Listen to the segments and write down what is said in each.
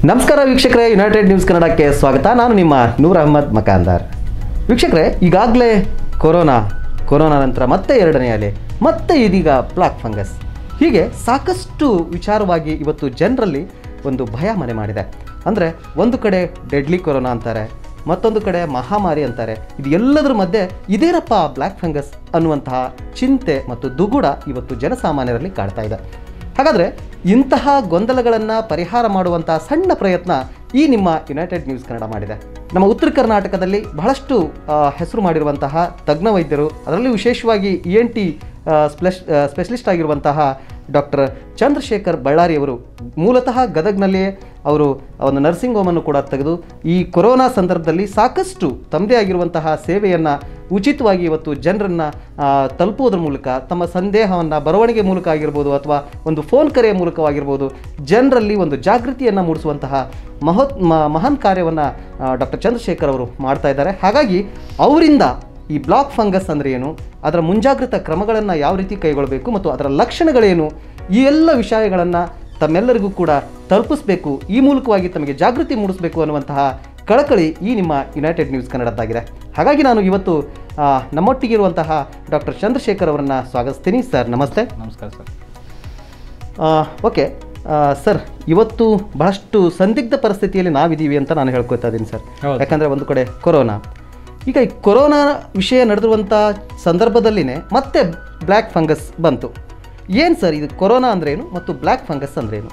ನಮಸ್ಕಾರ ವೀಕ್ಷಕರೇ United news ಕನ್ನಡಕ್ಕೆ ಸ್ವಾಗತ ನಾನು ನಿಮ್ಮ ನೂರ್ ಅಹಮದ್ ಮಕಾಂದಾರ್ ವೀಕ್ಷಕರೇ ಈಗಾಗಲೇ ಕೊರೋನಾ ಕೊರೋನಾ ನಂತರ ಮತ್ತೆ ಎರಡನೇ ಅಲೆ ಮತ್ತೆ ಇದೀಗ ಬ್ಲಾಕ್ ಫಂಗಸ್ ಹೀಗೆ ಸಾಕಷ್ಟು ವಿಚಾರವಾಗಿ ಇವತ್ತು ಜನರಲ್ಲಿ ಒಂದು ಭಯ ಮನೆ ಮಾಡಿದೆ ಅಂದರೆ ಒಂದು ಕಡೆ ಡೆಡ್ಲಿ ಕೊರೋನಾ ಅಂತಾರೆ ಮತ್ತೊಂದು ಕಡೆ ಮಹಾಮಾರಿ ಅಂತಾರೆ ಇದು ಎಲ್ಲದರ ಮಧ್ಯೆ ಇದೇನಪ್ಪ ಬ್ಲ್ಯಾಕ್ ಫಂಗಸ್ ಅನ್ನುವಂತಹ ಚಿಂತೆ ಮತ್ತು ದುಗುಡ ಇವತ್ತು ಜನಸಾಮಾನ್ಯರಲ್ಲಿ ಕಾಡ್ತಾ ಇದೆ ಹಾಗಾದರೆ ಇಂತಹ ಗೊಂದಲಗಳನ್ನು ಪರಿಹಾರ ಮಾಡುವಂತಹ ಸಣ್ಣ ಪ್ರಯತ್ನ ಈ ನಿಮ್ಮ ಯುನೈಟೆಡ್ ನ್ಯೂಸ್ ಕನ್ನಡ ಮಾಡಿದೆ ನಮ್ಮ ಉತ್ತರ ಕರ್ನಾಟಕದಲ್ಲಿ ಬಹಳಷ್ಟು ಆ, ಹೆಸರು ಮಾಡಿರುವಂತಹ ತಜ್ಞ ವೈದ್ಯರು ಅದರಲ್ಲಿ ವಿಶೇಷವಾಗಿ ಇ ಎನ್ ಟಿ ಸ್ಪೆಷ್ ಸ್ಪೆಷಲಿಸ್ಟ್ ಆಗಿರುವಂತಹ ಡಾಕ್ಟರ್ ಚಂದ್ರಶೇಖರ್ ಬಳ್ಳಾರಿಯವರು ಮೂಲತಃ ಗದಗ್ನಲ್ಲಿಯೇ ಅವರು ಒಂದು ನರ್ಸಿಂಗ್ ಹೋಮನ್ನು ಕೂಡ ತೆಗೆದು ಈ ಕೊರೋನಾ ಸಂದರ್ಭದಲ್ಲಿ ಸಾಕಷ್ಟು ತಮ್ಮದೇ ಆಗಿರುವಂತಹ ಸೇವೆಯನ್ನು ಉಚಿತವಾಗಿ ಇವತ್ತು ಜನರನ್ನು ತಲುಪುವುದರ ಮೂಲಕ ತಮ್ಮ ಸಂದೇಹವನ್ನು ಬರವಣಿಗೆ ಮೂಲಕ ಆಗಿರ್ಬೋದು ಅಥವಾ ಒಂದು ಫೋನ್ ಕರೆಯ ಮೂಲಕವಾಗಿರ್ಬೋದು ಜನರಲ್ಲಿ ಒಂದು ಜಾಗೃತಿಯನ್ನು ಮೂಡಿಸುವಂತಹ ಮಹತ್ ಮ- ಮಹಾನ್ ಕಾರ್ಯವನ್ನು ಡಾಕ್ಟರ್ ಚಂದ್ರಶೇಖರ್ ಅವರು ಮಾಡ್ತಾ ಇದ್ದಾರೆ ಹಾಗಾಗಿ ಅವರಿಂದ ಈ ಬ್ಲಾಕ್ ಫಂಗಸ್ ಅಂದರೆ ಏನು ಅದರ ಮುಂಜಾಗ್ರತಾ ಕ್ರಮಗಳನ್ನು ಯಾವ ರೀತಿ ಕೈಗೊಳ್ಳಬೇಕು ಮತ್ತು ಅದರ ಲಕ್ಷಣಗಳೇನು ಈ ಎಲ್ಲ ವಿಷಯಗಳನ್ನು ತಮ್ಮೆಲ್ಲರಿಗೂ ಕೂಡ ತಲುಪಿಸಬೇಕು ಈ ಮೂಲಕವಾಗಿ ತಮಗೆ ಜಾಗೃತಿ ಮೂಡಿಸಬೇಕು ಅನ್ನುವಂತಹ ಕಳಕಳಿ ಈ ನಿಮ್ಮ ಯುನೈಟೆಡ್ ನ್ಯೂಸ್ ಕನ್ನಡದ್ದಾಗಿದೆ ಹಾಗಾಗಿ ನಾನು ಇವತ್ತು ಆ, ನಮ್ಮೊಟ್ಟಿಗಿರುವಂತಹ ಡಾಕ್ಟರ್ ಚಂದ್ರಶೇಖರ್ ಅವರನ್ನು ಸ್ವಾಗತಿಸ್ತೀನಿ ಸರ್ ನಮಸ್ತೆ ನಮಸ್ಕಾರ ಸರ್ ಆ, ಓಕೆ ಆ, ಸರ್ ಇವತ್ತು ಬಹಳಷ್ಟು ಸಂದಿಗ್ಧ ಪರಿಸ್ಥಿತಿಯಲ್ಲಿ ನಾವಿದ್ದೀವಿ ಅಂತ ನಾನು ಹೇಳ್ಕೊತಾ ಇದ್ದೀನಿ ಸರ್ ಹೌದು. ಯಾಕಂದರೆ ಒಂದು ಕಡೆ ಕೊರೋನಾ ಈಗ ಈ ಕೊರೋನಾ ವಿಷಯ ನಡೆದಿರುವಂಥ ಸಂದರ್ಭದಲ್ಲಿನೇ ಮತ್ತೆ ಬ್ಲ್ಯಾಕ್ ಫಂಗಸ್ ಬಂತು ಏನು ಸರ್ ಇದು ಕೊರೋನಾ ಅಂದ್ರೇನು ಮತ್ತು ಬ್ಲ್ಯಾಕ್ ಫಂಗಸ್ ಅಂದ್ರೇನು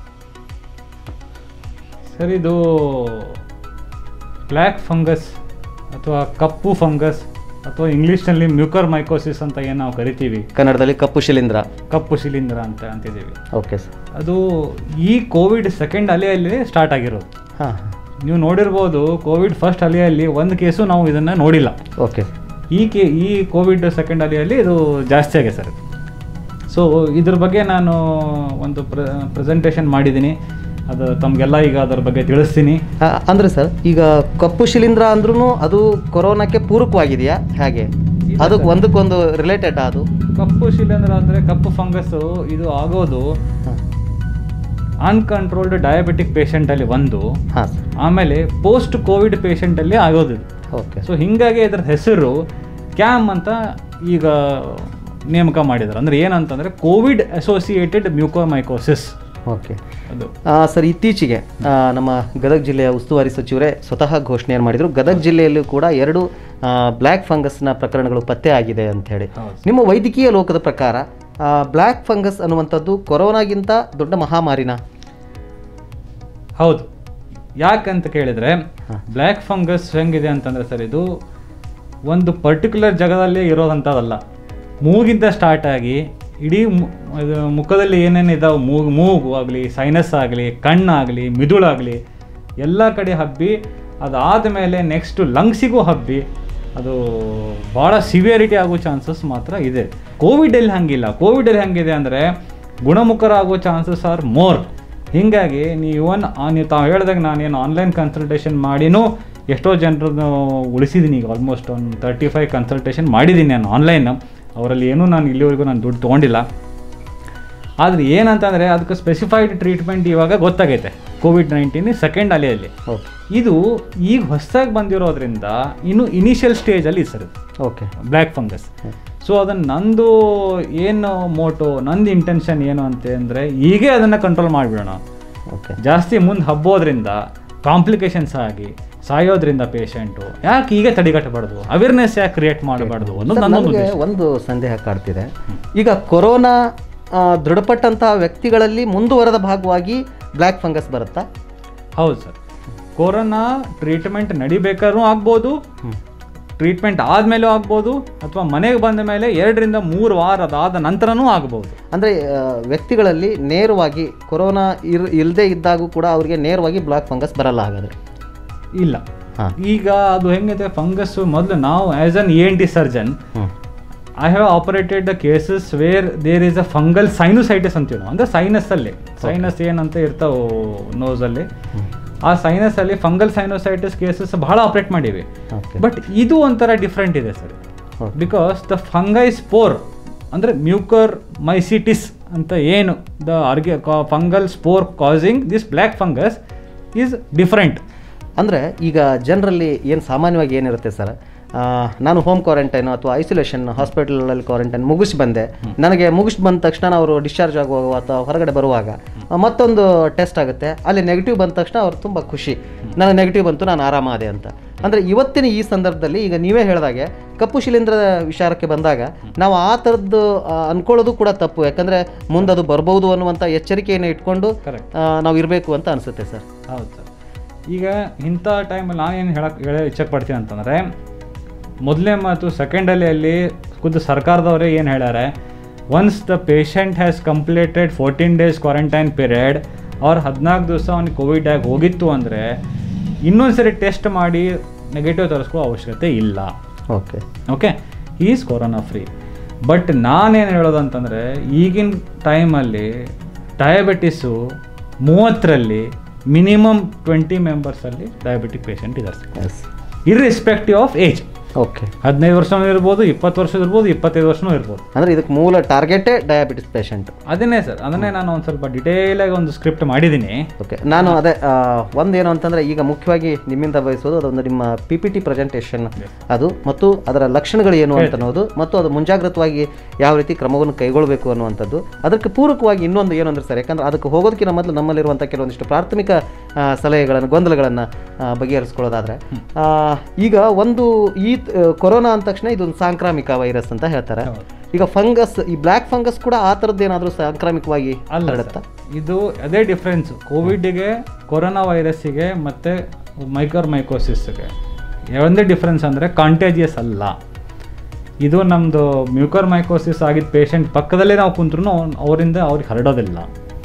ಸರ್ ಇದು ಬ್ಲ್ಯಾಕ್ ಫಂಗಸ್ ಅಥವಾ ಕಪ್ಪು ಫಂಗಸ್ ಅಥವಾ ಇಂಗ್ಲೀಷ್ನಲ್ಲಿ ಮ್ಯೂಕರ್ ಮೈಕೋಸಿಸ್ ಅಂತ ಏನು ನಾವು ಕರಿತೀವಿ ಕನ್ನಡದಲ್ಲಿ ಕಪ್ಪು ಶಿಲೀಂಧ್ರ ಕಪ್ಪು ಶಿಲೀಂಧ್ರ ಅಂತ ಅಂತಿದ್ದೀವಿ ಓಕೆ ಸರ್ ಅದು ಈ ಕೋವಿಡ್ ಸೆಕೆಂಡ್ ಅಲೆಯಲ್ಲಿ ಸ್ಟಾರ್ಟ್ ಆಗಿರೋದು ಹಾಂ ನೀವು ನೋಡಿರ್ಬೋದು ಕೋವಿಡ್ ಫಸ್ಟ್ ಅಲೆಯಲ್ಲಿ ಒಂದು ಕೇಸು ನಾವು ಇದನ್ನು ನೋಡಿಲ್ಲ ಓಕೆ ಈ ಕೇ ಈ ಕೋವಿಡ್ ಸೆಕೆಂಡ್ ಅಲೆಯಲ್ಲಿ ಇದು ಜಾಸ್ತಿ ಆಗಿದೆ ಸರ್ ಸೊ ಇದ್ರ ಬಗ್ಗೆ ನಾನು ಒಂದು ಪ್ರ ಪ್ರೆಸೆಂಟೇಷನ್ ಮಾಡಿದ್ದೀನಿ ಅದು ತಮಗೆಲ್ಲ ಈಗ ಅದ್ರ ಬಗ್ಗೆ ತಿಳಿಸ್ತೀನಿ ಆ, ಅಂದ್ರೆ ಸರ್ ಈಗ ಕಪ್ಪು ಶಿಲೀಂಧ್ರ ಅಂದ್ರೂ ಅದು ಕೊರೋನಾಕ್ಕೆ ಪೂರಕವಾಗಿದೆಯಾ ಹೇಗೆ ಇಲ್ಲ ಅದಕ್ಕೆ ಸರ್. ಒಂದಕ್ಕೊಂದು ರಿಲೇಟೆಡ್ ಅದು ಕಪ್ಪು ಶಿಲೀಂಧ್ರ ಅಂದರೆ ಕಪ್ಪು ಫಂಗಸ್ಸು ಇದು ಆಗೋದು ಹಾಂ ಅನ್ಕಂಟ್ರೋಲ್ಡ್ ಡಯಾಬಿಟಿಕ್ ಪೇಷಂಟಲ್ಲಿ ಒಂದು ಹಾಂ ಸರ್ ಆಮೇಲೆ ಪೋಸ್ಟ್ ಕೋವಿಡ್ ಪೇಷಂಟಲ್ಲಿ ಆಗೋದು ಇದು. ಓಕೆ ಸೊ ಹೀಗಾಗಿ ಇದರ ಹೆಸರು ಕ್ಯಾಮ್ ಅಂತ ಈಗ ನೇಮಕ ಮಾಡಿದ್ದಾರೆ ಅಂದರೆ ಏನಂತಂದರೆ ಕೋವಿಡ್ ಅಸೋಸಿಯೇಟೆಡ್ ಮ್ಯೂಕೋಮೈಕೋಸಿಸ್ ಓಕೆ ಅದು ಆ, ಸರ್ ಇತ್ತೀಚೆಗೆ ಆ, ನಮ್ಮ ಗದಗ ಜಿಲ್ಲೆಯ ಉಸ್ತುವಾರಿ ಸಚಿವರೇ ಸ್ವತಃ ಘೋಷಣೆಯನ್ನು ಮಾಡಿದರು ಗದಗ ಜಿಲ್ಲೆಯಲ್ಲೂ ಕೂಡ ಎರಡು ಆ, ಬ್ಲ್ಯಾಕ್ ಫಂಗಸ್ನ ಪ್ರಕರಣಗಳು ಪತ್ತೆ ಆಗಿದೆ ಅಂತ ಹೇಳಿ ಹೌದು. ನಿಮ್ಮ ವೈದ್ಯಕೀಯ ಲೋಕದ ಪ್ರಕಾರ ಆ, ಬ್ಲ್ಯಾಕ್ ಫಂಗಸ್ ಅನ್ನುವಂಥದ್ದು ಕೊರೋನಾಗಿಂತ ದೊಡ್ಡ ಮಹಾಮಾರಿನ ಹೌದು ಯಾಕಂತ ಕೇಳಿದರೆ ಹಾ. ಬ್ಲ್ಯಾಕ್ ಫಂಗಸ್ ಹೆಂಗಿದೆ ಅಂತಂದರೆ ಸರ್ ಇದು ಒಂದು ಪರ್ಟಿಕ್ಯುಲರ್ ಜಾಗದಲ್ಲಿ ಇರೋದಂಥದ್ದಲ್ಲ ಮೂಗಿಂದ ಸ್ಟಾರ್ಟ್ ಆಗಿ ಇಡೀ ಮು- ಇದು ಮುಖದಲ್ಲಿ ಏನೇನು ಇದಾವೆ ಮೂಗು ಮೂಗು ಆಗಲಿ ಸೈನಸ್ ಆಗಲಿ ಕಣ್ಣಾಗಲಿ ಮಿದುಳಾಗಲಿ ಎಲ್ಲ ಕಡೆ ಹಬ್ಬಿ ಅದಾದ ಮೇಲೆ ನೆಕ್ಸ್ಟು ಲಂಗ್ಸಿಗೂ ಹಬ್ಬಿ ಅದು ಭಾಳ ಸಿವಿಯರಿಟಿ ಆಗೋ ಚಾನ್ಸಸ್ ಮಾತ್ರ ಇದೆ ಕೋವಿಡಲ್ಲಿ ಹಂಗಿಲ್ಲ ಕೋವಿಡಲ್ಲಿ ಹೆಂಗಿದೆ ಅಂದರೆ ಗುಣಮುಖರಾಗೋ ಚಾನ್ಸಸ್ ಆರ್ ಮೋರ್ ಹೀಗಾಗಿ ನೀವು ಇವನ್ ನೀವು ತಾವು ಹೇಳಿದಾಗ ನಾನೇನು ಆನ್ಲೈನ್ ಕನ್ಸಲ್ಟೇಷನ್ ಮಾಡಿನೂ ಎಷ್ಟೋ ಜನರನ್ನು ಉಳಿಸಿದ್ದೀನಿ ಈಗ ಆಲ್ಮೋಸ್ಟ್ ಒಂದು ತರ್ಟಿ ಫೈವ್ ಕನ್ಸಲ್ಟೇಷನ್ ಮಾಡಿದ್ದೀನಿ ನಾನು ಆನ್ಲೈನ್ ಅವರಲ್ಲಿ ಏನೂ ನಾನು ಇಲ್ಲಿವರೆಗೂ ನಾನು ದುಡ್ಡು ತೊಗೊಂಡಿಲ್ಲ ಆದರೆ ಏನಂತಂದರೆ ಅದಕ್ಕೆ ಸ್ಪೆಸಿಫೈಡ್ ಟ್ರೀಟ್ಮೆಂಟ್ ಇವಾಗ ಗೊತ್ತಾಗೈತೆ ಕೋವಿಡ್ ನೈನ್ಟೀನ್ ಸೆಕೆಂಡ್ ಅಲೆಯಲ್ಲಿ ಓಕೆ ಇದು ಈಗ ಹೊಸದಾಗಿ ಬಂದಿರೋದ್ರಿಂದ ಇನ್ನು ಇನಿಷಿಯಲ್ ಸ್ಟೇಜಲ್ಲಿ ಸರ್ ಇದು ಓಕೆ ಬ್ಲ್ಯಾಕ್ ಫಂಗಸ್ ಸೊ ಅದನ್ನು ನಂದು ಏನು ಮೋಟೋ ನಂದು ಇಂಟೆನ್ಷನ್ ಏನು ಅಂತ ಅಂದರೆ ಈಗೇ ಅದನ್ನು ಕಂಟ್ರೋಲ್ ಮಾಡಿಬಿಡೋಣ ಓಕೆ ಜಾಸ್ತಿ ಮುಂದೆ ಹಬ್ಬೋದ್ರಿಂದ ಕಾಂಪ್ಲಿಕೇಶನ್ಸ್ ಆಗಿ ಸಾಯೋದ್ರಿಂದ ಪೇಷಂಟು ಯಾಕೆ ಈಗ ತಡೆಗಟ್ಟಬಾರ್ದು ಅವೇರ್ನೆಸ್ ಯಾಕೆ ಕ್ರಿಯೇಟ್ ಮಾಡಬಾರ್ದು ಅನ್ನೋದು ಸರ್, ನನ್ನೊಂದು ನನಗೆ ಉದ್ದೇಶ ಒಂದು ಸಂದೇಹ ಕಾಡ್ತಿದೆ ಈಗ ಕೊರೋನಾ ಆ, ದೃಢಪಟ್ಟಂತಹ ವ್ಯಕ್ತಿಗಳಲ್ಲಿ ಮುಂದುವರೆದ ಭಾಗವಾಗಿ ಬ್ಲ್ಯಾಕ್ ಫಂಗಸ್ ಬರುತ್ತಾ ಹೌದು ಸರ್ ಕೊರೋನಾ ಟ್ರೀಟ್ಮೆಂಟ್ ನಡಿಬೇಕಾದ್ರೂ ಆಗ್ಬೋದು ಟ್ರೀಟ್ಮೆಂಟ್ ಆದಮೇಲೂ ಆಗ್ಬೋದು ಅಥವಾ ಮನೆಗೆ ಬಂದ ಮೇಲೆ ಎರಡರಿಂದ ಮೂರು ವಾರ ಅದಾದ ನಂತರನೂ ಆಗ್ಬೋದು ಅಂದರೆ ವ್ಯಕ್ತಿಗಳಲ್ಲಿ ನೇರವಾಗಿ ಕೊರೋನಾ ಇರ್ ಇಲ್ಲದೆ ಇದ್ದಾಗೂ ಕೂಡ ಅವರಿಗೆ ನೇರವಾಗಿ ಬ್ಲ್ಯಾಕ್ ಫಂಗಸ್ ಬರಲ್ಲ ಹಾಗಾದರೆ ಇಲ್ಲ ಹಾಂ ಈಗ ಅದು ಹೆಂಗಿದೆ ಫಂಗಸ್ಸು ಮೊದಲು ನಾವು as an E N T surgeon ಹ್ಞೂ I have operated the cases where there is a fungal sinusitis ಅಂತೀವಿ ನಾವು ಅಂದರೆ ಸೈನಸ್ಸಲ್ಲಿ ಸೈನಸ್ ಏನಂತ ಇರ್ತಾವೆ ನೋಸಲ್ಲಿ ಆ ಸೈನಸಲ್ಲಿ ಫಂಗಲ್ ಸೈನೋಸೈಟಿಸ್ ಕೇಸಸ್ ಬಹಳ ಆಪ್ರೇಟ್ ಮಾಡೀವಿ ಓಕೆ ಬಟ್ ಇದು ಒಂಥರ ಡಿಫ್ರೆಂಟ್ ಇದೆ sir okay because the fungi spore ಅಂದರೆ ಮ್ಯೂಕರ್ ಮೈಸಿಟಿಸ್ ಅಂತ ಏನು ದ ಆರ್ಗೆ fungal spore causing this black fungus is different ಅಂದರೆ ಈಗ ಜನರಲ್ಲಿ ಏನು ಸಾಮಾನ್ಯವಾಗಿ ಏನಿರುತ್ತೆ ಸರ್ ಆ, ನಾನು ಹೋಮ್ ಕ್ವಾರಂಟೈನ್ ಅಥವಾ ಐಸೋಲೇಷನ್ ಹಾಸ್ಪಿಟಲಲ್ಲಿ ಕ್ವಾರಂಟೈನ್ ಮುಗಿಸಿ ಬಂದೆ ನನಗೆ ಮುಗಿಸಿ ಬಂದ ತಕ್ಷಣ ಅವರು ಡಿಸ್ಚಾರ್ಜ್ ಆಗುವಾಗ ಅಥವಾ ಹೊರಗಡೆ ಬರುವಾಗ ಆ, ಮತ್ತೊಂದು ಟೆಸ್ಟ್ ಆಗುತ್ತೆ ಅಲ್ಲಿ ನೆಗೆಟಿವ್ ಬಂದ ತಕ್ಷಣ ಅವ್ರು ತುಂಬ ಖುಷಿ ನನಗೆ ನೆಗೆಟಿವ್ ಬಂತು ನಾನು ಆರಾಮಾದೆ ಅಂತ ಅಂದರೆ ಇವತ್ತಿನ ಈ ಸಂದರ್ಭದಲ್ಲಿ ಈಗ ನೀವೇ ಹೇಳಿದಾಗೆ ಕಪ್ಪು ಶಿಲೀಂಧ್ರದ ವಿಚಾರಕ್ಕೆ ಬಂದಾಗ ನಾವು ಆ ಥರದ್ದು ಆ, ಅನ್ಕೊಳ್ಳೋದು ಕೂಡ ತಪ್ಪು ಯಾಕಂದರೆ ಮುಂದೆ ಅದು ಬರ್ಬೋದು ಅನ್ನುವಂಥ ಎಚ್ಚರಿಕೆಯನ್ನು ಇಟ್ಕೊಂಡು Correct. ಆ, ನಾವು ಇರಬೇಕು ಅಂತ ಅನಿಸುತ್ತೆ ಸರ್ ಹೌದು ಸರ್ ಈಗ ಇಂಥ ಟೈಮಲ್ಲಿ ನಾನು ಏನು ಹೇಳಕ್ಕೆ ಹೇಳ ಇಚ್ಛೆ ಪಡ್ತೀನಿ ಅಂತಂದರೆ ಮೊದಲನೇ ಮಾತು ಸೆಕೆಂಡಲ್ಲಿ ಅಲ್ಲಿ ಖುದ್ದು ಸರ್ಕಾರದವರೇ ಏನು ಹೇಳ್ಯಾರೆ once the patient has completed fourteen days quarantine period ಅವ್ರು ಹದಿನಾಲ್ಕು ದಿವಸ ಅವ್ನಿಗೆ ಕೋವಿಡ್ ಆಗಿ ಹೋಗಿತ್ತು ಅಂದರೆ ಇನ್ನೊಂದ್ಸರಿ ಟೆಸ್ಟ್ ಮಾಡಿ ನೆಗೆಟಿವ್ ತರಿಸ್ಕೋ ಅವಶ್ಯಕತೆ ಇಲ್ಲ okay okay is corona free but ನಾನೇನು ಹೇಳೋದು ಅಂತಂದರೆ ಈಗಿನ ಟೈಮಲ್ಲಿ ಡಯಾಬಿಟಿಸು ಮೂವತ್ತರಲ್ಲಿ ಮಿನಿಮಮ್ ಟ್ವೆಂಟಿ ಮೆಂಬರ್ಸಲ್ಲಿ ಡಯಾಬಿಟಿಕ್ ಪೇಷಂಟ್ ಇದ್ದಾರೆ yes irrespective of age okay ಹದಿನೈದು ವರ್ಷನೂ ಇರ್ಬೋದು ಇಪ್ಪತ್ತು ವರ್ಷದ ಇರ್ಬೋದು ಇಪ್ಪತ್ತೈದು ವರ್ಷನೂ ಇರ್ಬೋದು ಅಂದರೆ ಇದಕ್ಕೆ ಮೂಲ ಟಾರ್ಗೆಟೇ ಡಯಾಬಿಟಿಸ್ ಪೇಷಂಟ್ ಅದನ್ನೇ ಸರ್ ಅದನ್ನೇ ನಾನು ಒಂದು ಸ್ವಲ್ಪ ಡಿಟೇಲಾಗಿ ಒಂದು ಸ್ಕ್ರಿಪ್ಟ್ ಮಾಡಿದ್ದೀನಿ ಓಕೆ ನಾನು ಅದೇ ಆ, ಒಂದೇನು ಅಂತಂದರೆ ಈಗ ಮುಖ್ಯವಾಗಿ ನಿಮ್ಮಿಂದ ಬಯಸೋದು ಅದೊಂದು ನಿಮ್ಮ ಪಿ ಪಿ ಟಿ ಪ್ರೆಸೆಂಟೇಷನ್ ಅದು ಮತ್ತು ಅದರ ಲಕ್ಷಣಗಳು ಏನು ಅಂತ ಅನ್ನೋದು ಮತ್ತು ಅದು ಮುಂಜಾಗ್ರತವಾಗಿ ಯಾವ ರೀತಿ ಕ್ರಮವನ್ನು ಕೈಗೊಳ್ಳಬೇಕು ಅನ್ನುವಂಥದ್ದು ಅದಕ್ಕೆ ಪೂರಕವಾಗಿ ಇನ್ನೊಂದು ಏನು ಅಂದ್ರೆ ಸರ್ ಯಾಕಂದ್ರೆ ಅದಕ್ಕೆ ಹೋಗೋದಕ್ಕಿಂತ ಮೊದಲು ನಮ್ಮಲ್ಲಿರುವಂಥ ಕೆಲವೊಂದಿಷ್ಟು ಪ್ರಾಥಮಿಕ ಆ, ಸಲಹೆಗಳನ್ನು ಗೊಂದಲಗಳನ್ನು ಬಗೆಹರಿಸ್ಕೊಳ್ಳೋದಾದರೆ ಈಗ ಒಂದು ಈ ತ- ಕೊರೋನಾ ಅಂದ ತಕ್ಷಣ ಇದೊಂದು ಸಾಂಕ್ರಾಮಿಕ ವೈರಸ್ ಅಂತ ಹೇಳ್ತಾರೆ ಹೌದು. ಈಗ ಫಂಗಸ್ ಈ ಬ್ಲ್ಯಾಕ್ ಫಂಗಸ್ ಕೂಡ ಆ ಥರದ್ದು ಏನಾದರೂ ಸಾಂಕ್ರಾಮಿಕವಾಗಿ ಅಲ್ಲ ಹರಡುತ್ತಾ ಸರ್. ಇದು ಅದೇ ಡಿಫ್ರೆನ್ಸ್ ಕೋವಿಡ್ಗೆ ಕೊರೋನಾ ವೈರಸ್ಸಿಗೆ ಮತ್ತು ಮೈಕ್ರೋರ್ ಮೈಕೋಸಿಸ್ಗೆ ಒಂದೇ ಡಿಫ್ರೆನ್ಸ್ ಅಂದರೆ ಕಾಂಟೇಜಿಯಸ್ ಅಲ್ಲ ಇದು ನಮ್ಮದು ಮ್ಯೂಕರ್ ಮೈಕೋಸಿಸ್ ಆಗಿದ್ದ ಪೇಷಂಟ್ ಪಕ್ಕದಲ್ಲೇ ನಾವು ಕುಂತ್ರು ಅವರಿಂದ ಅವ್ರಿಗೆ ಹರಡೋದಿಲ್ಲ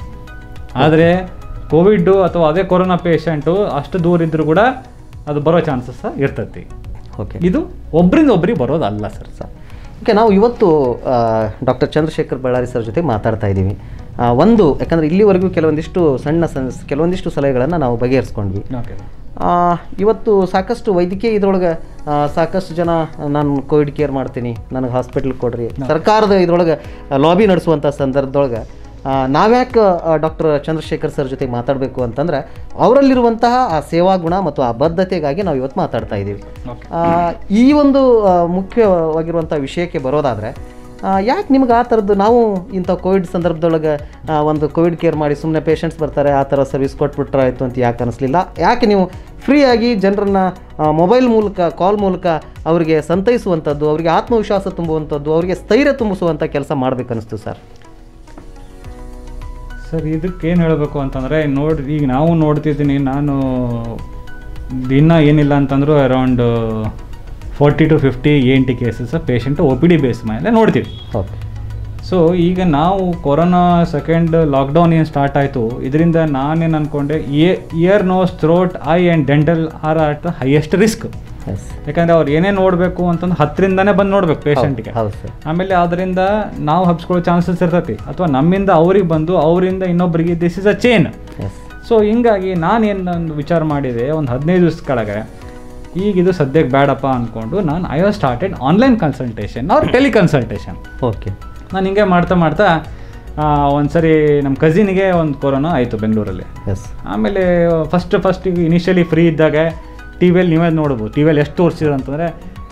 ಆದರೆ ಕೋವಿಡ್ಡು ಅಥವಾ ಅದೇ ಕೊರೋನಾ ಪೇಷಂಟು ಅಷ್ಟು ದೂರ ಇದ್ದರೂ ಕೂಡ ಅದು ಬರೋ ಚಾನ್ಸಸ್ ಇರ್ತೈತಿ ಓಕೆ ಇದು ಒಬ್ಬರಿಂದ ಒಬ್ರಿಗೆ ಬರೋದಲ್ಲ ಸರ್ ಸರ್ ಓಕೆ ನಾವು ಇವತ್ತು ಡಾಕ್ಟರ್ ಚಂದ್ರಶೇಖರ್ ಬಳ್ಳಾರಿ ಸರ್ ಜೊತೆ ಮಾತಾಡ್ತಾ ಇದ್ದೀವಿ ಆ, ಒಂದು ಯಾಕಂದರೆ ಇಲ್ಲಿವರೆಗೂ ಕೆಲವೊಂದಿಷ್ಟು ಸಣ್ಣ ಸಣ್ಣ ಕೆಲವೊಂದಿಷ್ಟು ಸಲಹೆಗಳನ್ನು ನಾವು ಬಗೆಹರಿಸ್ಕೊಂಡ್ವಿ ಓಕೆ ಆ, ಇವತ್ತು ಸಾಕಷ್ಟು ವೈದ್ಯಕೀಯ ಇದ್ರೊಳಗೆ ಆ, ಸಾಕಷ್ಟು ಜನ ನಾನು ಕೋವಿಡ್ ಕೇರ್ ಮಾಡ್ತೀನಿ ನನಗೆ ಹಾಸ್ಪಿಟ್ಲ್ ಕೊಡ್ರಿ ಸರ್ಕಾರದ ಇದ್ರೊಳಗೆ ಲಾಬಿ ನಡೆಸುವಂಥ ಸಂದರ್ಭದೊಳಗೆ ಆ, ನಾವ್ಯಾಕೆ ಡಾಕ್ಟರ್ ಚಂದ್ರಶೇಖರ್ ಸರ್ ಜೊತೆ ಮಾತಾಡಬೇಕು ಅಂತಂದ್ರೆ ಅವರಲ್ಲಿರುವಂತಹ ಆ ಸೇವಾ ಗುಣ ಮತ್ತು ಆ ಬದ್ಧತೆಗಾಗಿ ನಾವು ಇವತ್ತು ಮಾತಾಡ್ತಾ ಇದ್ದೀವಿ ಓಕೆ ಆ, ಈ ಒಂದು ಆ, ಮುಖ್ಯವಾಗಿರುವಂಥ ವಿಷಯಕ್ಕೆ ಬರೋದಾದರೆ ಯಾಕೆ ನಿಮ್ಗೆ ಆ ಥರದ್ದು ನಾವು ಇಂಥ ಕೋವಿಡ್ ಸಂದರ್ಭದೊಳಗೆ ಆ, ಒಂದು ಕೋವಿಡ್ ಕೇರ್ ಮಾಡಿ ಸುಮ್ಮನೆ ಪೇಷಂಟ್ಸ್ ಬರ್ತಾರೆ ಆ ಥರ ಸರ್ವಿಸ್ ಕೊಟ್ಬಿಟ್ರೆ ಆಯಿತು ಅಂತ ಯಾಕೆ ಅನಿಸ್ಲಿಲ್ಲ ಯಾಕೆ ನೀವು ಫ್ರೀಯಾಗಿ ಜನರನ್ನ ಮೊಬೈಲ್ ಮೂಲಕ ಕಾಲ್ ಮೂಲಕ ಅವರಿಗೆ ಸಂತೈಸುವಂಥದ್ದು ಅವರಿಗೆ ಆತ್ಮವಿಶ್ವಾಸ ತುಂಬುವಂಥದ್ದು ಅವರಿಗೆ ಸ್ಥೈರ್ಯ ತುಂಬಿಸುವಂಥ ಕೆಲಸ ಮಾಡ್ಬೇಕನ್ನಿಸ್ತು ಸರ್ ಸರ್ ಇದಕ್ಕೆ ಏನು ಹೇಳಬೇಕು ಅಂತಂದರೆ ನೋಡಿ ಈಗ ನಾವು ನೋಡ್ತಿದ್ದೀನಿ ನಾನು ದಿನ ಏನಿಲ್ಲ ಅಂತಂದರೂ around forty to fifty E N T cases patient O P D base ಮೇಲೆ ನೋಡ್ತೀವಿ ಓಕೆ ಸೊ ಈಗ ನಾವು ಕೊರೋನಾ ಸೆಕೆಂಡ್ ಲಾಕ್ಡೌನ್ ಏನು ಸ್ಟಾರ್ಟ್ ಆಯಿತು ಇದರಿಂದ ನಾನೇನು ಅಂದ್ಕೊಂಡೆ ear nose throat eye and dental are at the highest risk yes ಯಾಕಂದರೆ ಅವ್ರು ಏನೇ ನೋಡಬೇಕು ಅಂತಂದು ಹತ್ತರಿಂದನೇ ಬಂದು ನೋಡ್ಬೇಕು ಪೇಷಂಟ್ಗೆ ಹೌದು ಸರ್ ಆಮೇಲೆ ಅದರಿಂದ ನಾವು ಹಬ್ಸ್ಕೊಳ್ಳೋ ಚಾನ್ಸಸ್ ಇರ್ತೈತಿ ಅಥವಾ ನಮ್ಮಿಂದ ಅವ್ರಿಗೆ ಬಂದು ಅವರಿಂದ ಇನ್ನೊಬ್ಬರಿಗೆ this is a chain yes so ಹಿಂಗಾಗಿ ನಾನೇನು ಒಂದು ವಿಚಾರ ಮಾಡಿದೆ ಒಂದು ಹದಿನೈದು ದಿವಸ ಕೆಳಗೆ ಈಗ ಇದು ಸದ್ಯಕ್ಕೆ ಬೇಡಪ್ಪ ಅಂದ್ಕೊಂಡು ನಾನು I was started online consultation ಅವ್ರ ಟೆಲಿಕನ್ಸಲ್ಟೇಷನ್ ಓಕೆ ನಾನು ಹಿಂಗೆ ಮಾಡ್ತಾ ಮಾಡ್ತಾ ಒಂದು ಸರಿ ನಮ್ಮ ಕಸಿನಿಗೆ ಒಂದು ಕೊರೋನಾ ಆಯಿತು ಬೆಂಗಳೂರಲ್ಲಿ ಎಸ್ ಆಮೇಲೆ ಫಸ್ಟ್ ಫಸ್ಟ್ ಈಗ ಇನಿಷಿಯಲಿ ಫ್ರೀ ಇದ್ದಾಗ ಟಿ ವಿಯಲ್ಲಿ ನೀವೇ ನೋಡ್ಬೋದು ಟಿ ವಿಯಲ್ಲಿ ಎಷ್ಟು ತೋರಿಸಿದ್ರು ಅಂತಂದರೆ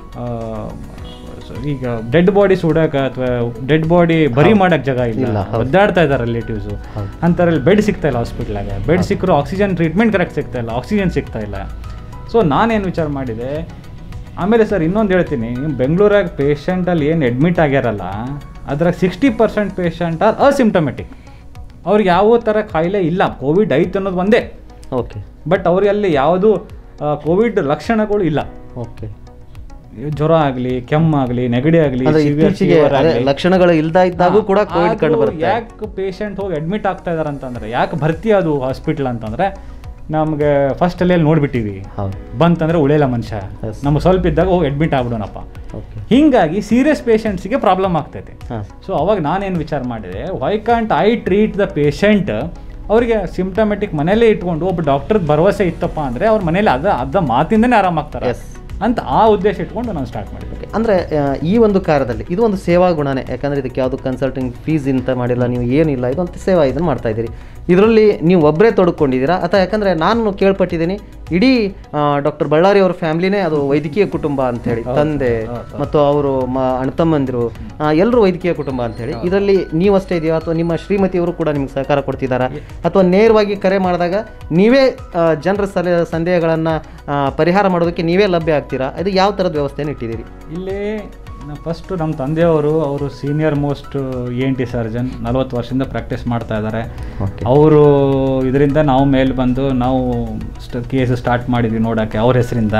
ಈಗ ಡೆಡ್ ಬಾಡಿ ಸುಡಕ್ಕೆ ಅಥವಾ ಡೆಡ್ ಬಾಡಿ ಬರಿ ಮಾಡಕ್ಕೆ ಜಾಗ ಇಲ್ಲ, ಇಲ್ಲ ಹೌದು. ಒದ್ದಾಡ್ತಾ ಇದ್ದಾರೆ ರಿಲೇಟಿವ್ಸು ಹೌದು. ಅಂಥದ್ರಲ್ಲಿ ಬೆಡ್ ಸಿಗ್ತಾ ಇಲ್ಲ ಹಾಸ್ಪಿಟ್ಲಾಗೆ ಬೆಡ್ ಸಿಕ್ಕರು ಆಕ್ಸಿಜನ್ ಟ್ರೀಟ್ಮೆಂಟ್ ಕರೆಕ್ಟ್ ಸಿಗ್ತಾ ಇಲ್ಲ ಆಕ್ಸಿಜನ್ ಸಿಗ್ತಾ ಇಲ್ಲ ಸೊ ನಾನೇನು ವಿಚಾರ ಮಾಡಿದೆ ಆಮೇಲೆ ಸರ್ ಇನ್ನೊಂದು ಹೇಳ್ತೀನಿ ನಿಮ್ಮ ಬೆಂಗಳೂರಾಗ ಪೇಷಂಟಲ್ಲಿ ಏನು ಅಡ್ಮಿಟ್ ಆಗ್ಯಾರಲ್ಲ ಅದ್ರಾಗ sixty percent patient are asymptomatic ಅವ್ರಿಗೆ ಯಾವ ಥರ ಕಾಯಿಲೆ ಇಲ್ಲ ಕೋವಿಡ್ ಐತೆ ಅನ್ನೋದು ಒಂದೇ ಓಕೆ ಬಟ್ ಅವ್ರಿಗೆ ಅಲ್ಲಿ ಯಾವುದು ಕೋವಿಡ್ ಲಕ್ಷಣಗಳು ಇಲ್ಲ ಓಕೆ ಜ್ವರ ಆಗಲಿ ಕೆಮ್ಮಾಗಲಿ ನೆಗಡಿ ಆಗಲಿ ಅಂದ್ರೆ ಇತ್ತೀಚೆಗೆ ಅದೇ ಲಕ್ಷಣಗಳು ಇಲ್ದ ಇದ್ದಾಗೂ ಕೂಡ ಕೋವಿಡ್ ಕಂಡು ಬರುತ್ತೆ ಯಾಕೆ ಪೇಷಂಟ್ ಹೋಗಿ ಅಡ್ಮಿಟ್ ಆಗ್ತಾ ಇದಾರೆ ಅಂತಂದ್ರೆ ಯಾಕೆ ಭರ್ತಿ ಅದು ಹಾಸ್ಪಿಟ್ಲ್ ಅಂತಂದ್ರೆ ನಮಗೆ ಫಸ್ಟ್ ಅಲ್ಲಿ ನೋಡ್ಬಿಟ್ಟಿವಿ ಹೌದು ಬಂತಂದ್ರೆ ಉಳಿಯಲ್ಲ ಮನುಷ್ಯ Yes. ನಮ್ಗೆ ಸ್ವಲ್ಪ ಇದ್ದಾಗ ಹೋಗಿ ಅಡ್ಮಿಟ್ ಆಗ್ಬಿಡೋಣಪ್ಪ ಓಕೆ ಹಿಂಗಾಗಿ ಸೀರಿಯಸ್ ಪೇಷಂಟ್ಸ್ಗೆ ಪ್ರಾಬ್ಲಮ್ ಆಗ್ತೈತೆ ಹಾಂ ಸೊ ಅವಾಗ ನಾನೇನು ವಿಚಾರ ಮಾಡಿದೆ why can't I treat the patient ಅವರಿಗೆ ಸಿಂಪ್ಟಮೆಟಿಕ್ ಮನೇಲೇ ಇಟ್ಕೊಂಡು ಒಬ್ಬ ಡಾಕ್ಟರ್ ಭರವಸೆ ಇತ್ತಪ್ಪ ಅಂದರೆ ಅವ್ರ ಮನೇಲಿ ಅದ ಅರ್ಧ ಮಾತಿಂದನೇ ಆರಾಮಾಗ್ತಾರೆ Yes. ಅಂತ ಆ ಉದ್ದೇಶ ಇಟ್ಕೊಂಡು ನಾನು ಸ್ಟಾರ್ಟ್ ಮಾಡಿದೆ ಓಕೆ ಅಂದರೆ ಈ ಒಂದು ಕಾರ್ಯದಲ್ಲಿ ಇದು ಒಂದು ಸೇವಾ ಗುಣನೇ ಯಾಕಂದರೆ ಇದಕ್ಕೆ ಯಾವುದು ಕನ್ಸಲ್ಟಿಂಗ್ ಫೀಸ್ ಇಂತ ಮಾಡಿಲ್ಲ ನೀವು ಏನಿಲ್ಲ ಇದೊಂದು ಸೇವಾ ಇದನ್ನು ಮಾಡ್ತಾ ಇದ್ದೀರಿ ಇದರಲ್ಲಿ ನೀವು ಒಬ್ಬರೇ ತೊಡ್ಕೊಂಡಿದ್ದೀರಾ ಅಥವಾ ಯಾಕಂದರೆ ನಾನು ಕೇಳ್ಪಟ್ಟಿದ್ದೀನಿ ಇಡೀ ಡಾಕ್ಟರ್ ಬಳ್ಳಾರಿ ಅವ್ರ ಫ್ಯಾಮಿಲಿನೇ ಅದು ವೈದ್ಯಕೀಯ ಕುಟುಂಬ ಅಂತೇಳಿ ತಂದೆ ಮತ್ತು ಅವರು ಮ ಅಣ್ಣತಮ್ಮಂದಿರು ಎಲ್ಲರೂ ವೈದ್ಯಕೀಯ ಕುಟುಂಬ ಅಂತೇಳಿ ಇದರಲ್ಲಿ ನೀವಷ್ಟೇ ಇದೆಯೋ ಅಥವಾ ನಿಮ್ಮ ಶ್ರೀಮತಿಯವರು ಕೂಡ ನಿಮ್ಗೆ ಸಹಕಾರ ಕೊಡ್ತಿದ್ದಾರಾ ಅಥವಾ ನೇರವಾಗಿ ಕರೆ ಮಾಡಿದಾಗ ನೀವೇ ಆ, ಜನರ ಸಲ ಸಂದೇಹಗಳನ್ನು ಪರಿಹಾರ ಮಾಡೋದಕ್ಕೆ ನೀವೇ ಲಭ್ಯ ಆಗ್ತೀರಾ ಇದು ಯಾವ ಥರದ ವ್ಯವಸ್ಥೆಯನ್ನು ಇಟ್ಟಿದ್ದೀರಿ ಇಲ್ಲಿ ಫಸ್ಟು ನಮ್ಮ ತಂದೆಯವರು ಅವರು senior most E N T surgeon ನಲ್ವತ್ತು ವರ್ಷದಿಂದ ಪ್ರಾಕ್ಟೀಸ್ ಮಾಡ್ತಾ ಇದ್ದಾರೆ ಓಕೆ ಅವರು ಇದರಿಂದ ನಾವು ಮೇಲೆ ಬಂದು ನಾವು ಸ್ಟ್ ಕೇಸ್ ಸ್ಟಾರ್ಟ್ ಮಾಡಿದ್ವಿ ನೋಡೋಕ್ಕೆ ಅವ್ರ ಹೆಸರಿಂದ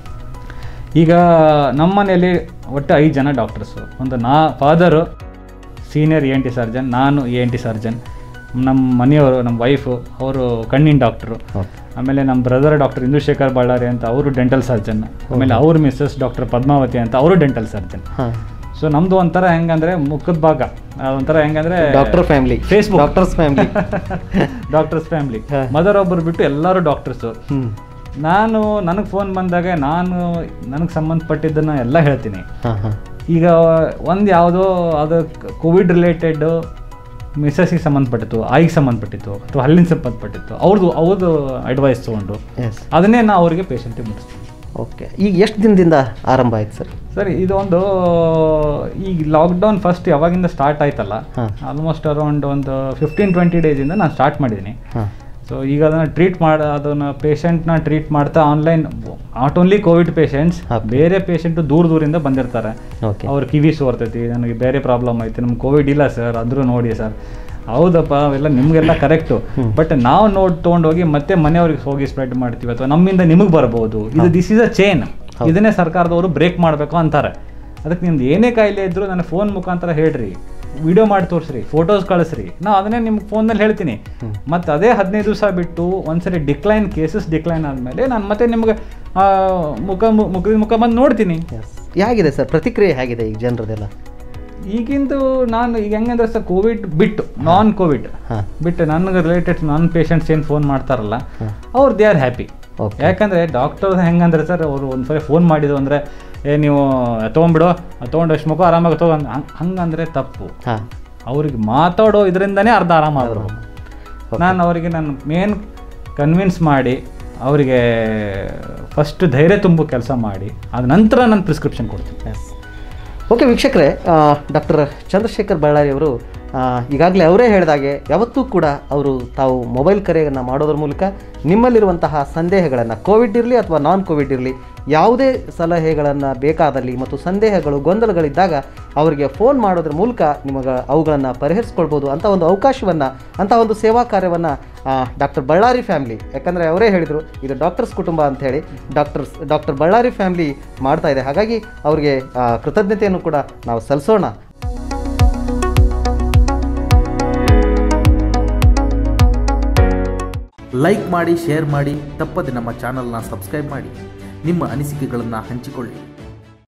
ಈಗ ನಮ್ಮ ಮನೆಯಲ್ಲಿ ಒಟ್ಟು ಐದು ಜನ ಡಾಕ್ಟರ್ಸು ಒಂದು ನಾ father senior E N T surgeon ನಾನು ಎ ಎನ್ ಟಿ ಸರ್ಜನ್ ನಮ್ಮ ಮನೆಯವರು ನಮ್ಮ ವೈಫು ಅವರು ಕಣ್ಣಿನ ಡಾಕ್ಟ್ರು ಓಕೆ ಆಮೇಲೆ ನಮ್ಮ ಬ್ರದರ್ ಡಾಕ್ಟರ್ ಇಂದುಶೇಖರ್ ಬಳ್ಳಾರಿ ಅಂತ ಅವರು ಡೆಂಟಲ್ ಸರ್ಜನ್ ಆಮೇಲೆ ಅವ್ರ ಮಿಸ್ಸಸ್ ಡಾಕ್ಟರ್ ಪದ್ಮಾವತಿ ಅಂತ ಅವರು ಡೆಂಟಲ್ ಸರ್ಜನ್ ಹಾಂ ಸೊ ನಮ್ದು ಒಂಥರ ಹೆಂಗಂದ್ರೆ ಮುಖದ ಭಾಗ ಆ, ಒಂಥರ ಹೆಂಗಂದ್ರೆ doctor family Facebook. Doctors family doctors family ಹಾ. ಮದರ್ ಒಬ್ಬರು ಬಿಟ್ಟು ಎಲ್ಲರೂ ಡಾಕ್ಟರ್ಸು ಹ್ಞೂ ನಾನು ನನಗೆ ಫೋನ್ ಬಂದಾಗ ನಾನು ನನಗೆ ಸಂಬಂಧಪಟ್ಟಿದ್ದನ್ನು ಎಲ್ಲ ಹೇಳ್ತೀನಿ ಹಾಂ ಹಾಂ ಈಗ ಒಂದು ಯಾವುದೋ ಅದು ಕೋವಿಡ್ ರಿಲೇಟೆಡ್ ಮಿಸಸ್ಸಿಗೆ ಸಂಬಂಧಪಟ್ಟಿತ್ತು ಆಯಿಗೆ ಸಂಬಂಧಪಟ್ಟಿತ್ತು ಅಥವಾ ಹಲ್ಲಿನ ಸಂಬಂಧಪಟ್ಟಿತ್ತು ಅವ್ರದ್ದು ಅವ್ರದ್ದು ಅಡ್ವೈಸ್ ತೊಗೊಂಡು ಎಸ್ ಅದನ್ನೇ ನಾ ಅವರಿಗೆ ಪೇಷಂಟಿಗೆ ಮುಟ್ಟಿಸ್ತೀನಿ ಓಕೆ ಈಗ ಎಷ್ಟು ದಿನದಿಂದ ಆರಂಭ ಆಯ್ತು ಸರ್ ಸರಿ ಇದೊಂದು ಈಗ ಲಾಕ್ಡೌನ್ ಫಸ್ಟ್ ಯಾವಾಗಿಂದ ಸ್ಟಾರ್ಟ್ ಆಯ್ತಲ್ಲ ಹಾಂ ಆಲ್ಮೋಸ್ಟ್ ಅರೌಂಡ್ ಒಂದು ಫಿಫ್ಟೀನ್ ಟ್ವೆಂಟಿ ಡೇಸಿಂದ ನಾನು ಸ್ಟಾರ್ಟ್ ಮಾಡಿದ್ದೀನಿ ಹಾಂ ಸೊ ಈಗ ಅದನ್ನು ಟ್ರೀಟ್ ಮಾಡಿ ಅದನ್ನು ಪೇಷಂಟ್ನ ಟ್ರೀಟ್ ಮಾಡ್ತಾ online not only COVID patients ಹಾ. ಬೇರೆ ಪೇಷಂಟು ದೂರ ದೂರಿಂದ ಬಂದಿರ್ತಾರೆ ಓಕೆ ಅವ್ರ ಕಿವಿ ಸೋರ್ತೈತಿ ನನಗೆ ಬೇರೆ ಪ್ರಾಬ್ಲಮ್ ಐತಿ ನಮ್ಗೆ ಕೋವಿಡ್ ಇಲ್ಲ ಸರ್ ಅಂದರೂ ನೋಡಿ ಸರ್ ಹೌದಪ್ಪ ಅವೆಲ್ಲ ನಿಮಗೆಲ್ಲ ಕರೆಕ್ಟು ಬಟ್ ನಾವು ನೋಡಿ ತೊಗೊಂಡೋಗಿ ಮತ್ತೆ ಮನೆಯವ್ರಿಗೆ ಹೋಗಿ ಸ್ಪ್ರೆಡ್ ಮಾಡ್ತೀವಿ ಅಥವಾ ನಮ್ಮಿಂದ ನಿಮಗೆ ಬರ್ಬೋದು ಇದು ದಿಸ್ ಇಸ್ ಅ ಚೈನ್ ಇದನ್ನೇ ಸರ್ಕಾರದವರು ಬ್ರೇಕ್ ಮಾಡಬೇಕು ಅಂತಾರೆ ಅದಕ್ಕೆ ನಿಮ್ದು ಏನೇ ಕಾಯಿಲೆ ಇದ್ದರೂ ನನ್ನ ಫೋನ್ ಮುಖಾಂತರ ಹೇಳ್ರಿ ವಿಡಿಯೋ ಮಾಡಿ ತೋರಿಸ್ರಿ ಫೋಟೋಸ್ ಕಳಿಸ್ರಿ ನಾ ಅದನ್ನೇ ನಿಮ್ಗೆ ಫೋನಲ್ಲಿ ಹೇಳ್ತೀನಿ ಮತ್ತು ಅದೇ ಹದಿನೈದು ದಿವಸ ಬಿಟ್ಟು ಒಂದ್ಸರಿ ಡಿಕ್ಲೈನ್ ಕೇಸಸ್ ಡಿಕ್ಲೈನ್ ಆದಮೇಲೆ ನಾನು ಮತ್ತೆ ನಿಮ್ಗೆ ಆ, ಮುಖ ಮು- ಮುಖದ ಮುಖ ಬಂದು ನೋಡ್ತೀನಿ ಎಸ್ ಹೇಗಿದೆ ಸರ್ ಪ್ರತಿಕ್ರಿಯೆ ಹೇಗಿದೆ ಈಗ ಜನರದೆಲ್ಲ ಈಗಿಂದು ನಾನು ಈಗ ಹೆಂಗಂದ್ರೆ ಸರ್ ಕೋವಿಡ್ ಬಿಟ್ಟು ನಾನ್ ಕೋವಿಡ್ ಹಾಂ ಬಿಟ್ಟು ನನಗೆ ರಿಲೇಟೆಡ್ ನಾನ್ ಪೇಷಂಟ್ಸ್ ಏನು ಫೋನ್ ಮಾಡ್ತಾರಲ್ಲ ಹಾಂ ಅವ್ರು ದೇ ಆರ್ ಹ್ಯಾಪಿ ಓಕೆ ಯಾಕಂದರೆ ಡಾಕ್ಟರ್ ಹೆಂಗಂದ್ರೆ ಸರ್ ಅವರು ಒಂದ್ಸರಿ ಫೋನ್ ಮಾಡಿದ್ರು ಅಂದರೆ ಏ ನೀವು ತೊಗೊಂಬಿಡು ತೊಗೊಂಡು ಎಷ್ಟು ಮುಖ ಆರಾಮಾಗಿ ತೊಗೊಂಡು ಹಂಗೆ ಹಂಗಂದ್ರೆ ತಪ್ಪು ಹಾಂ ಅವ್ರಿಗೆ ಮಾತಾಡೋ ಇದರಿಂದನೇ ಅರ್ಧ ಆರಾಮಾದ್ರು ನಾನು ಅವರಿಗೆ ನಾನು ಮೇನ್ ಕನ್ವಿನ್ಸ್ ಮಾಡಿ ಅವರಿಗೆ ಫಸ್ಟ್ ಧೈರ್ಯ ತುಂಬೋ ಕೆಲಸ ಮಾಡಿ ಅದ ನಂತರ ನಾನು ಪ್ರಿಸ್ಕ್ರಿಪ್ಷನ್ ಕೊಡ್ತೀನಿ ಎಸ್ ಓಕೆ ವೀಕ್ಷಕರೇ ಡಾಕ್ಟರ್ ಚಂದ್ರಶೇಖರ್ ಬಳ್ಳಾರಿ ಅವರು ಈಗಾಗಲೇ ಅವರೇ ಹೇಳಿದಾಗೆ ಯಾವತ್ತೂ ಕೂಡ ಅವರು ತಾವು ಮೊಬೈಲ್ ಕರೆಯನ್ನು ಮಾಡೋದ್ರ ಮೂಲಕ ನಿಮ್ಮಲ್ಲಿರುವಂತಹ ಸಂದೇಹಗಳನ್ನು ಕೋವಿಡ್ ಇರಲಿ ಅಥವಾ ನಾನ್ ಕೋವಿಡ್ ಇರಲಿ ಯಾವುದೇ ಸಲಹೆಗಳನ್ನು ಬೇಕಾದಲ್ಲಿ ಮತ್ತು ಸಂದೇಹಗಳು ಗೊಂದಲಗಳಿದ್ದಾಗ ಅವರಿಗೆ ಫೋನ್ ಮಾಡೋದ್ರ ಮೂಲಕ ನಿಮಗೆ ಅವುಗಳನ್ನು ಪರಿಹರಿಸ್ಕೊಳ್ಬೋದು ಅಂತ ಒಂದು ಅವಕಾಶವನ್ನು ಅಂತ ಒಂದು ಸೇವಾ ಕಾರ್ಯವನ್ನು ಡಾಕ್ಟರ್ ಬಳ್ಳಾರಿ ಫ್ಯಾಮಿಲಿ ಯಾಕಂದರೆ ಅವರೇ ಹೇಳಿದರು ಇದು ಡಾಕ್ಟರ್ಸ್ ಕುಟುಂಬ ಅಂತ ಹೇಳಿ ಡಾಕ್ಟರ್ಸ್ ಡಾಕ್ಟರ್ ಬಳ್ಳಾರಿ ಫ್ಯಾಮಿಲಿ ಮಾಡ್ತಾ ಇದೆ ಹಾಗಾಗಿ ಅವರಿಗೆ ಆ, ಕೃತಜ್ಞತೆಯನ್ನು ಕೂಡ ನಾವು ಸಲ್ಲಿಸೋಣ ಲೈಕ್ ಮಾಡಿ ಶೇರ್ ಮಾಡಿ ತಪ್ಪದೆ ನಮ್ಮ ಚಾನಲ್ನ ಸಬ್ಸ್ಕ್ರೈಬ್ ಮಾಡಿ ನಿಮ್ಮ ಅನಿಸಿಕೆಗಳನ್ನು ಹಂಚಿಕೊಳ್ಳಿ